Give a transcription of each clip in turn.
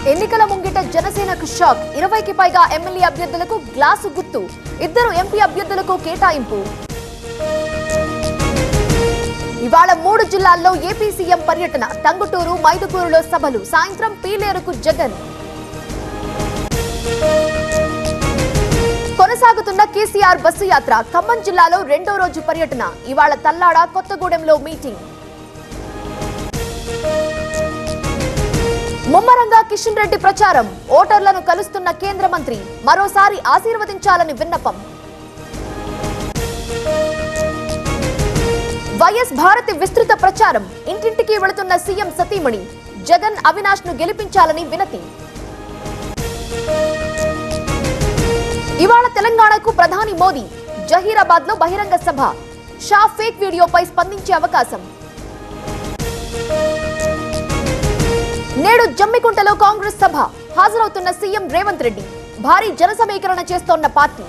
ఎన్నికల ముంగిట జనసేనకు షాక్ ఇరవైకి పైగా ఎమ్మెల్యే అభ్యర్థులకు గ్లాసు గుర్తు ఇద్దరు ఎంపీ అభ్యర్థులకు కేటాయింపు ఇవాళ మూడు జిల్లాల్లో ఏపీ సీఎం పర్యటన టంగుటూరు మైదుకూరులో సభలు సాయంత్రం పీలేరుకు జగన్ కొనసాగుతున్న కేసీఆర్ బస్సు యాత్ర ఖమ్మం జిల్లాలో రెండో రోజు పర్యటన ఇవాళ తల్లాడ కొత్తగూడెంలో మీటింగ్ ముమ్మరంగా కిషన్ రెడ్డి ప్రచారం ఓటర్లను కలుస్తున్న కేంద్ర మంత్రి మరోసారి ఆశీర్వదించాలని విన్నపం వైఎస్ భారతి విస్తృత ప్రచారం ఇంటింటికి వెళుతున్న సీఎం సతీమణి జగన్ అవినాష్ ను గెలిపించాలని వినతి ఇవాళ తెలంగాణకు ప్రధాని మోదీ జహీరాబాద్ లో బహిరంగ సభ షా ఫేక్ వీడియోపై స్పందించే అవకాశం నేడు జమ్మికుంటలో కాంగ్రెస్ సభ హాజరవుతున్న సీఎం రేవంత్ రెడ్డి భారీ జన సమీకరణ చేస్తోన్న పార్టీ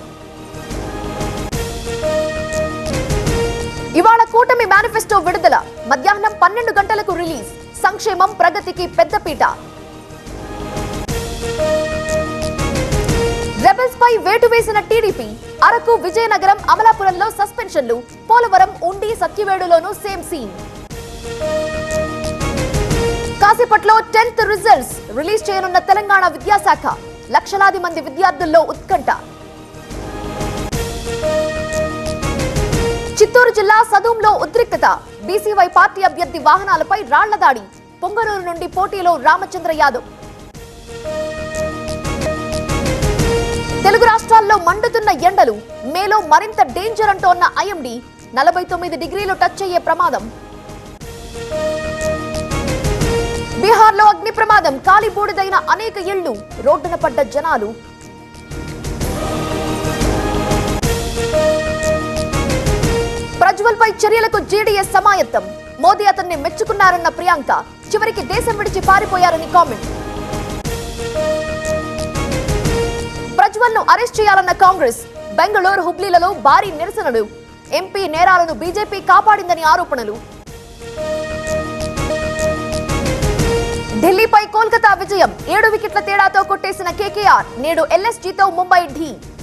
ఇవాళ కూటమి మేనిఫెస్టో విడుదల మధ్యాహ్నం పన్నెండు గంటలకు రిలీజ్ సంక్షేమం ప్రగతికి పెద్దపీట రెబల్స్ పై వేటు వేసిన టీడీపీ అరకు విజయనగరం అమలాపురంలో సస్పెన్షన్లు పోలవరం ఉండి సత్యవేడులోనూ సేమ్ సీన్ కాసేపట్లో టెన్త్ రిజల్ట్స్ రిలీజ్ చేయనున్న తెలంగాణ విద్యాశాఖ లక్షలాది మంది విద్యార్థుల్లో ఉత్కంఠ చిత్తూరు జిల్లా సదూంలో ఉద్రిక్తత బీసీవై పార్టీ అభ్యర్థి వాహనాలపై రాళ్ల దాడి పొంగనూరు నుండి పోటీలో రామచంద్ర యాదవ్ తెలుగు రాష్ట్రాల్లో మండుతున్న ఎండలు మేలో మరింత డేంజర్ అంటోన్న ఐఎండీ నలభై తొమ్మిది డిగ్రీలు టచ్ అయ్యే ప్రమాదం బీహార్లో అగ్ని ప్రమాదం కాలిబూడిదైన అనేక ఇళ్లు రోడ్డున పడ్డ జనాలు ప్రజ్వల్ పై చర్యలకు జేడీఎస్ సమాయత్తం మోదీ అతన్ని మెచ్చుకున్నారన్న ప్రియాంక చివరికి దేశం విడిచి పారిపోయారని కామెంట్ ప్రజ్వల్ ను అరెస్ట్ చేయాలన్న కాంగ్రెస్ బెంగళూరు హుబ్లీలలో భారీ నిరసనలు ఎంపీ నేరాలను బీజేపీ కాపాడిందని ఆరోపణలు ఢిల్లీపై కోల్కతా విజయం ఏడు వికెట్ల తేడాతో కొట్టేసిన కేకేఆర్ నేడు ఎల్ఎస్జీతో ముంబై ఢీ